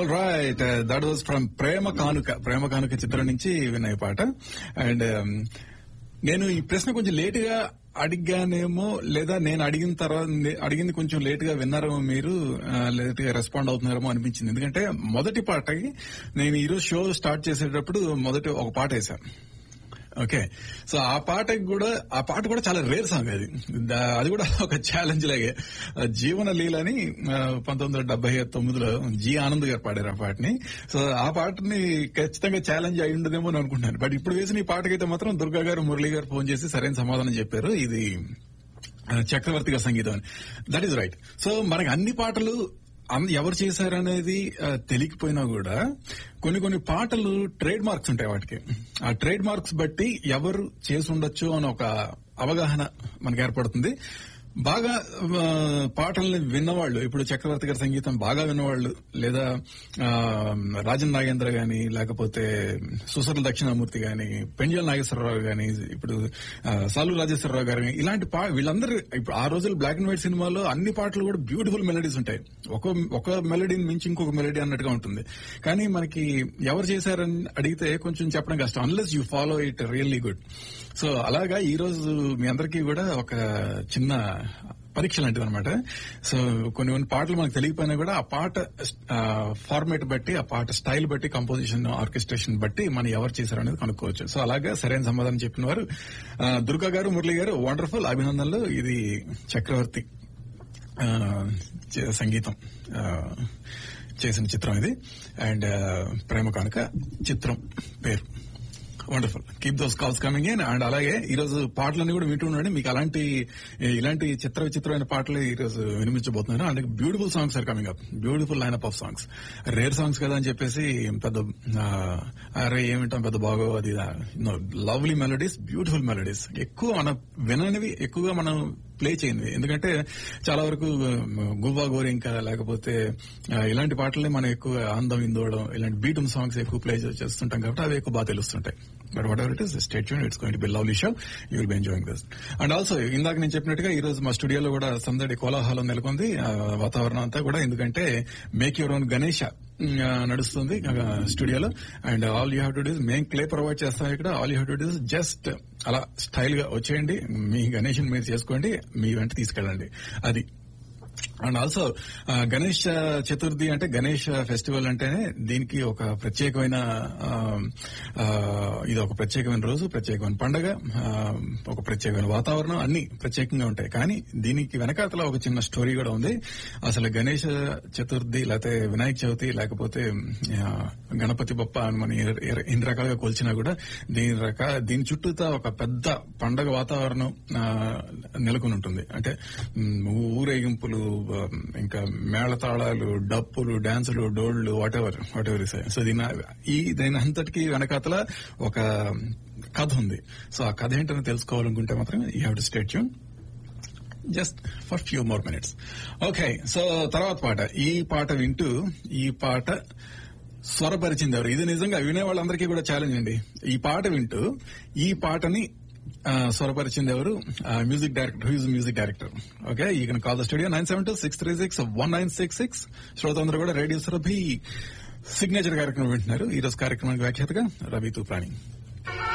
all right that was from Prema Kanuka Prema Kanuka చిత్రం నుంచి విన్న ఈ పాట అండ్ నేను ఈ ప్రశ్న కొంచెం లేట్ గా అడిగానేమో లేదా నేను అడిగిన తర్వాత నే- అడిగింది కొంచెం లేట్ గా విన్నారేమో మీరు లేట్ గా రెస్పాండ్ అవుతున్నారేమో అనిపించింది ఎందుకంటే మొదటి పాటకి నేను ఈరోజు షో స్టార్ట్ చేసేటప్పుడు మొదటి ఒక పాట వేశాను ఓకే సో ఆ పాటకి కూడా ఆ పాట కూడా చాలా రేర్ సాంగ్ అది దా- అది కూడా ఒక ఛాలెంజ్ లాగే ఆ జీవన లీలని ఆ, పంతొమ్మిది వందల డెబ్బై తొమ్మిదిలో జి ఆనంద్ గారు పాడారు ఆ పాటని సో ఆ పాటని ఖచ్చితంగా ఛాలెంజ్ అయి ఉండదేమో అని అనుకుంటున్నాను బట్ ఇప్పుడు వేసిన ఈ పాటకైతే మాత్రం దుర్గా గారు మురళి గారు ఫోన్ చేసి సరైన సమాధానం చెప్పారు ఇది ఆ, చక్రవర్తి గారి సంగీతం అని దట్ ఈస్ రైట్ సో మనకి అన్ని పాటలు అన్- ఎవరు చేశారనేది ఆ, తెలియకపోయినా కూడా కొన్ని కొన్ని పాటలు ట్రేడ్ మార్క్స్ ఉంటాయి వాటికి ఆ ట్రేడ్ మార్క్స్ బట్టి ఎవరు చేసి ఉండొచ్చు అని ఒక అవగాహన మనకు ఏర్పడుతుంది బాగా ఆ, పాటల్ని విన్నవాళ్ళు ఇప్పుడు చక్రవర్తి గారి సంగీతం బాగా విన్నవాళ్ళు లేదా ఆ, రాజన్ నాగేంద్ర గాని లేకపోతే సుసర్ల దక్షిణామూర్తి గాని పెంజల్ నాగేశ్వరరావు గాని ఇప్పుడు ఆ, సాలు రాజేశ్వరరావు గారు గాని ఇలాంటి పా వీళ్ళందరూ ఇప్పుడు ఆ రోజులు బ్లాక్ అండ్ వైట్ సినిమాలో అన్ని పాటలు కూడా బ్యూటిఫుల్ మెలడీస్ ఉంటాయి ఒక ఒక మెలడీని మించి ఇంకొక మెలడీ అన్నట్టుగా ఉంటుంది కానీ మనకి ఎవరు చేశారని అడిగితే కొంచెం చెప్పడం కష్టం unless you follow it really good so అలాగా ఈ రోజు మీ అందరికీ కూడా ఒక చిన్న పరీక్ష లాంటిది అనమాట సో కొన్ని కొన్ని పాటలు మనకు తెలియకపోయినా కూడా ఆ పాట ఫార్మేట్ బట్టి ఆ పాట స్టైల్ బట్టి కంపోజిషన్ ఆర్కెస్ట్రేషన్ బట్టి మనం ఎవరు చేశారు అనేది కనుక్కోవచ్చు సో అలాగా సరైన సమాధానం చెప్పిన వారు ఆ, దుర్గా గారు మురళి గారు వండర్ఫుల్ అభినందనలు ఇది చక్రవర్తి ఆ, చే- సంగీతం ఆ, చేసిన చిత్రం ఇది అండ్ ప్రేమ కానుక చిత్రం పేరు wonderful keep those calls coming in and అలాగే ఈ రోజు పాటలన్నీ కూడా వింటూ ఉండండి మీకు అలాంటి ఇలాంటి చిత్ర విచిత్రమైన పాటలు ఈ రోజు వినిపించబోతున్నాను and beautiful songs are coming up beautiful line up of songs rare songs కదా అని చెప్పేసి పెద్ద ఆ, అరే ఏమిటాం పెద్ద బాగో అది లవ్లీ మెలడీస్ బ్యూటిఫుల్ మెలడీస్ ఎక్కువ మన విననివి ఎక్కువగా మనం ప్లే చేయండి ఎందుకంటే చాలా వరకు గువ్వా గోరింక లేకపోతే ఆ, ఇలాంటి పాటల్ని మనం ఎక్కువ అందం ఇందోవడం ఇలాంటి బీటమ్ సాంగ్స్ ఎక్కువ ప్లే చేస్తుంటాం కాబట్టి అవి ఎక్కువ బాగా తెలుస్తుంటాయి but whatever it is stay యూన్ it's going to be lovely show you will be enjoying this and also ఇందాక నేను చెప్పినట్టుగా ఈ రోజు మా స్టూడియోలో కూడా సందడి కోలాహలం నెలకొంది ఆ, వాతావరణం అంతా కూడా ఎందుకంటే మేక్ యువర్ ఓన్ గణేష ఆ, నడుస్తుంది ఆ, స్టూడియోలో and all you have to do మేము క్లే ప్రొవైడ్ చేస్తాం ఇక్కడ all you have to do just అలా స్టైల్ గా వచ్చేయండి మీ గణేష్ మీరు చేసుకోండి మీ వెంట తీసుకెళ్ళండి అది అండ్ ఆల్సో గణేష్ చతుర్థి అంటే గణేష్ ఫెస్టివల్ అంటేనే దీనికి ఒక ప్రత్యేకమైన ఆ, ఆ, ఇది ఒక ప్రత్యేకమైన రోజు ప్రత్యేకమైన పండగ ఆ, ఒక ప్రత్యేకమైన వాతావరణం అన్ని ప్రత్యేకంగా ఉంటాయి కానీ దీనికి వెనకాతల ఒక చిన్న స్టోరీ కూడా ఉంది అసలు గణేష్ చతుర్థి లేకపోతే వినాయక చవితి లేకపోతే ఆ, గణపతి బొప్ప అని మనం ఏ- ఏ- ఎన్ని రకాలుగా కొలిచినా కూడా దీని రక దీని చుట్టూతా ఒక పెద్ద పండగ వాతావరణం ఆ, నెలకొని ఉంటుంది అంటే మ్, ఊరేగింపులు ఆ, ఇంకా మేళతాళాలు డప్పులు డాన్సులు డోళ్లు whatever whatever so దీని ఈ దీని అంతటికి వెనకాతల ఒక కథ ఉంది సో ఆ కథ ఏంటని తెలుసుకోవాలనుకుంటే మాత్రం యూ హ్యావ్ టు స్టేట్ యూన్ just for few more minutes okay so తర్వాత పాట ఈ పాట వింటూ ఈ పాట స్వరపరిచింది ఎవరు ఇది నిజంగా వినే వాళ్ళందరికీ కూడా ఛాలెంజ్ అండి ఈ పాట వింటూ ఈ పాటని ఆ, స్వరపరిచింది ఎవరు music director whose music director okay we can call the studio nine seven two six three six one nine six six శ్రోతందరూ కూడా రేడియో సురభి సిగ్నేచర్ కార్యక్రమం వింటున్నారు ఈ రోజు కార్యక్రమానికి వ్యాఖ్యాతగా రవి తూప్రాణి